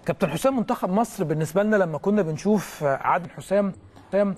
كابتن حسام منتخب مصر بالنسبه لنا لما كنا بنشوف عادل حسام حسام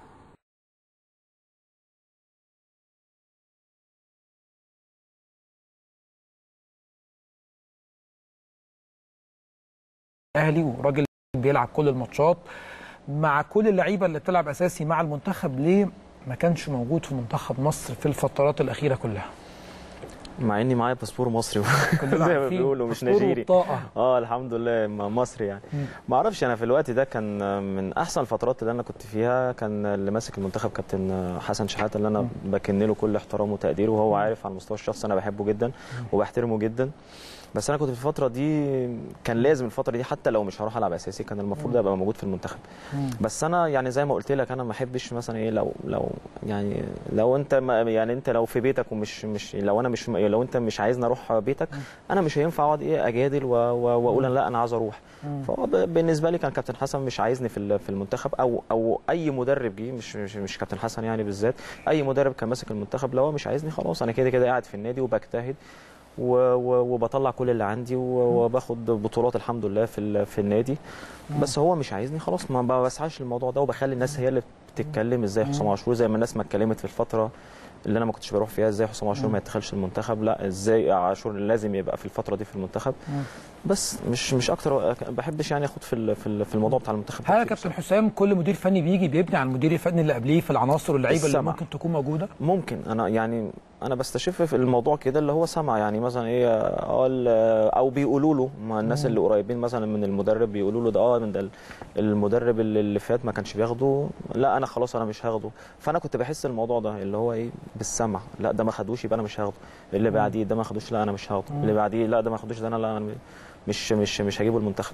اهلي وراجل بيلعب كل الماتشات مع كل اللعيبه اللي بتلعب اساسي مع المنتخب ليه ما كانش موجود في منتخب مصر في الفترات الاخيره كلها مع اني معايا باسبور مصري كلنا زي ما عارفين بيقولوا مش باسبور نيجيري وبطاقة. اه الحمد لله م- مصري يعني ما اعرفش انا في الوقت ده كان من احسن الفترات اللي انا كنت فيها كان اللي ماسك المنتخب كابتن حسن شحاته اللي انا بكن له كل احترام وتقدير وهو عارف على المستوى الشخصي انا بحبه جدا وبحترمه جدا بس انا كنت في الفتره دي كان لازم الفتره دي حتى لو مش هروح العب اساسي كان المفروض ابقى موجود في المنتخب بس انا يعني زي ما قلت لك انا ما احبش مثلا ايه لو لو يعني لو انت ما يعني انت لو في بيتك ومش مش لو انا مش لو انت مش عايزني اروح بيتك انا مش هينفع اقعد ايه اجادل و- و- واقول أنا لا انا عايز اروح فهو ب- بالنسبه لي كان كابتن حسن مش عايزني في ال- في المنتخب او او اي مدرب جه مش مش, مش كابتن حسن يعني بالذات اي مدرب كان ماسك المنتخب لو هو مش عايزني خلاص انا كده كده قاعد في النادي وبجتهد و- و- وبطلع كل اللي عندي و- وباخد بطولات الحمد لله في ال- في النادي بس هو مش عايزني خلاص ما بسعاش للموضوع ده وبخلي الناس هي اللي بتتكلم ازاي حسام عاشور زي ما الناس ما اتكلمت في الفتره اللي انا ما كنتش بروح فيها ازاي حسام عاشور ما يتدخلش المنتخب لا ازاي عاشور لازم يبقى في الفتره دي في المنتخب بس مش مش اكتر ما بحبش يعني اخد في ال- في ال- في الموضوع بتاع المنتخب هل يا كتير كابتن حسام كل مدير فني بيجي بيبني على المدير الفني اللي قبليه في العناصر واللعيبه اللي السمع. ممكن تكون موجوده ممكن انا يعني انا بستشف في الموضوع كده اللي هو سمع يعني مثلا ايه اه ال- او بيقولوا له ما الناس اللي قريبين مثلا من المدرب بيقولوا له ده اه من ده ال- المدرب اللي اللي فات ما كانش بياخده لا انا خلاص انا مش هاخده فانا كنت بحس الموضوع ده اللي هو ايه بالسمع لا ده ما خدوش يبقى انا مش هاخده اللي بعديه ده ما خدوش لا انا مش هاخده اللي بعديه لا ده ما خدوش ده انا لا انا مش مش مش هجيبه المنتخب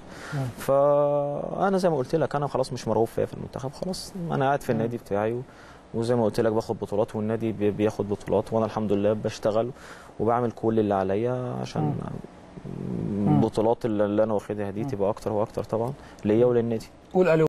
فانا زي ما قلت لك انا خلاص مش مرغوب فيا في المنتخب خلاص انا قاعد في النادي بتاعي و- وزي ما قلت لك باخد بطولات والنادي بي- بياخد بطولات وانا الحمد لله بشتغل وبعمل كل اللي عليا عشان البطولات اللي اللي انا واخدها دي تبقى اكتر واكتر طبعا ليا وللنادي قول الو